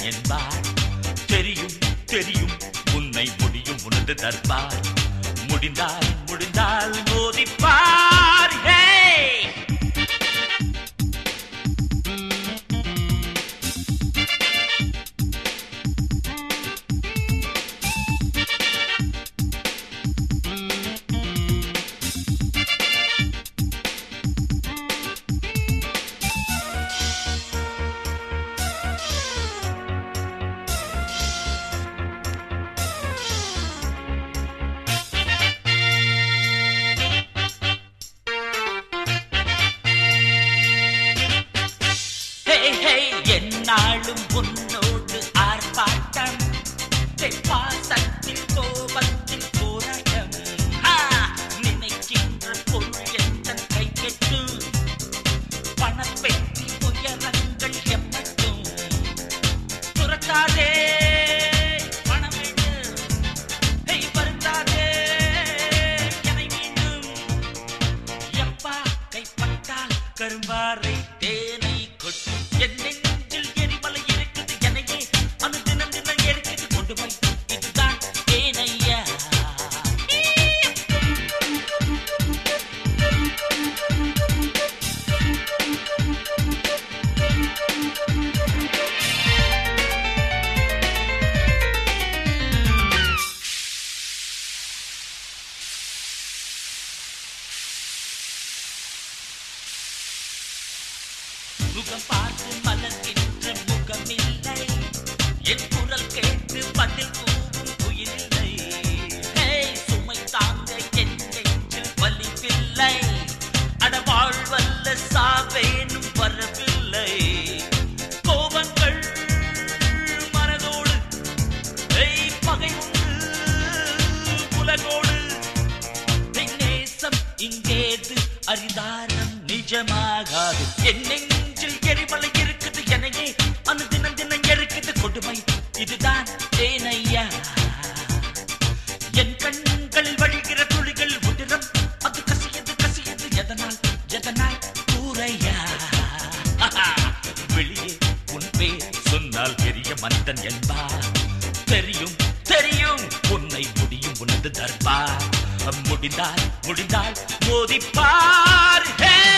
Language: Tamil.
மனிதன் என்பார் தெரியும் தெரியும் உன்னை முடியும் உனது தர்பார் முடிந்தால் முடிந்தால் மோதிப்பார் ஹே ஹே ஹே என்னாலும் உன்னோடு ஆர்ப்பாட்டம் ஹே, பாசத்தில் கோபத்தில் போராட்டம் ஆ, நினைக்கின்ற பொருள் எந்த கை கெட்டும் பணப்பெட்டி உயரங்கள் எம்மட்டும் துரத்தாதே பணம் வேண்டும் ஹே, வருந்தாதே என்னை மீண்டும் எப்பா கைப்பட்டால் கரும்பாறை தேனை கொட்டும் என் நெஞ்சில் எரிமலை இருக்குது என்னையே அனு தினம் தினம் இருக்குது கொண்டு போய் இதுதான் ஏனையா முகம் பார்த்து மலர்கின்ற முகமில்லை என் குரல் கேட்டு பதில் கூவும் குயிலில்லை ஹே, சுமை தாங்க என் நெஞ்சில் வலிவில்லை அட வாழ்வல்ல சாவேனும் வரவில்லை கோபங்கள் மனதோடு ஏய், பகை உண்டு உலகோடு என் நேசம் இங்கேது அரிதானம் நிஜமாகாது என் நெஞ்சில் எரிமலை இருக்குது எனையே அனு தினம் தினம் இருக்குது கொடுமை இதுதான் தேனையா என் கண்களில் வழிகிற துளிகள் உதிரம் அது கசியது கசியது எதனால் எதனால் கூரையா வெளியே உன் பேர் சொன்னால் பெரிய மனிதன் என்பார் தெரியும் தெரியும் உன்னை முடியும் உனது தர்பார் முடிந்தால் முடிந்தால் மோதிப்பார் ஹே